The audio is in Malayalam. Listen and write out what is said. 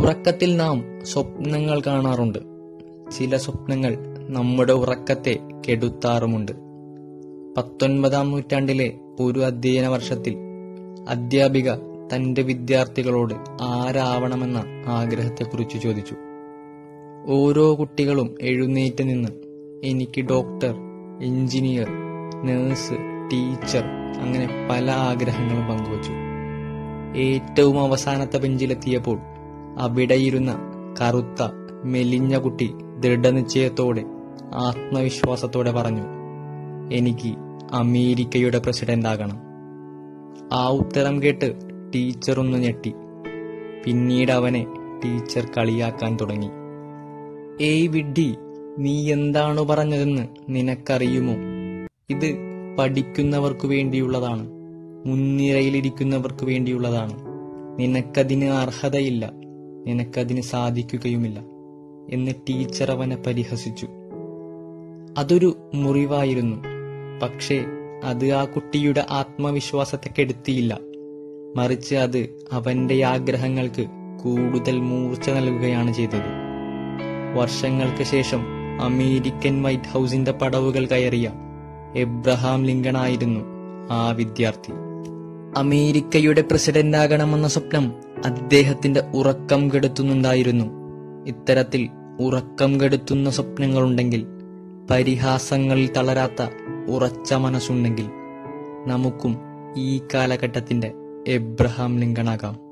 ഉറക്കത്തിൽ നാം സ്വപ്നങ്ങൾ കാണാറുണ്ട് ചില സ്വപ്നങ്ങൾ നമ്മുടെ ഉറക്കത്തെ കെടുത്താറുമുണ്ട് പത്തൊൻപതാം നൂറ്റാണ്ടിലെ ഒരു അധ്യയന വർഷത്തിൽ അധ്യാപിക തന്റെ വിദ്യാർത്ഥികളോട് ആരാവണമെന്ന ആഗ്രഹത്തെക്കുറിച്ച് ചോദിച്ചു ഓരോ കുട്ടികളും എഴുന്നേറ്റ് നിന്ന് എനിക്ക് ഡോക്ടർ എഞ്ചിനീയർ നേഴ്സ് ടീച്ചർ അങ്ങനെ പല ആഗ്രഹങ്ങളും പങ്കുവച്ചു ഏറ്റവും അവസാനത്തെ ബെഞ്ചിലെത്തിയപ്പോൾ അവിടെയിരുന്ന കറുത്ത മെലിഞ്ഞ കുട്ടി ദൃഢനിശ്ചയത്തോടെ ആത്മവിശ്വാസത്തോടെ പറഞ്ഞു എനിക്ക് അമേരിക്കയുടെ പ്രസിഡന്റ് ആകണം ആ ഉത്തരം കേട്ട് ടീച്ചർ ഒന്ന് ഞെട്ടി പിന്നീട് അവനെ ടീച്ചർ കളിയാക്കാൻ തുടങ്ങി ഏയ് വിഡ്ഢി നീ എന്താണ് പറഞ്ഞതെന്ന് നിനക്കറിയുമോ ഇത് പഠിക്കുന്നവർക്ക് വേണ്ടിയുള്ളതാണ് മുൻനിരയിലിരിക്കുന്നവർക്ക് വേണ്ടിയുള്ളതാണ് നിനക്കതിന് അർഹതയില്ല നിനക്കതിന് സാധിക്കുകയുമില്ല എന്ന് ടീച്ചർ അവനെ പരിഹസിച്ചു അതൊരു മുറിവായിരുന്നു പക്ഷേ അത് ആ കുട്ടിയുടെ ആത്മവിശ്വാസത്തെ കെടുത്തിയില്ല മറിച്ച് അത് അവന്റെ ആഗ്രഹങ്ങൾക്ക് കൂടുതൽ മൂർച്ച നൽകുകയാണ് ചെയ്തത് വർഷങ്ങൾക്ക് ശേഷം അമേരിക്കൻ വൈറ്റ് ഹൗസിന്റെ പടവുകൾ കയറിയ എബ്രഹാം ലിങ്കൺ ആയിരുന്നു ആ വിദ്യാർത്ഥി അമേരിക്കയുടെ പ്രസിഡന്റ് ആകണമെന്ന സ്വപ്നം അദ്ദേഹത്തിന്റെ ഉറക്കം കെടുത്തുന്നുണ്ടായിരുന്നു ഇത്തരത്തിൽ ഉറക്കം കെടുത്തുന്ന സ്വപ്നങ്ങളുണ്ടെങ്കിൽ പരിഹാസങ്ങളിൽ തളരാത്ത ഉറച്ച മനസ്സുണ്ടെങ്കിൽ നമുക്കും ഈ കാലഘട്ടത്തിന്റെ എബ്രഹാം ലിങ്കണാകാം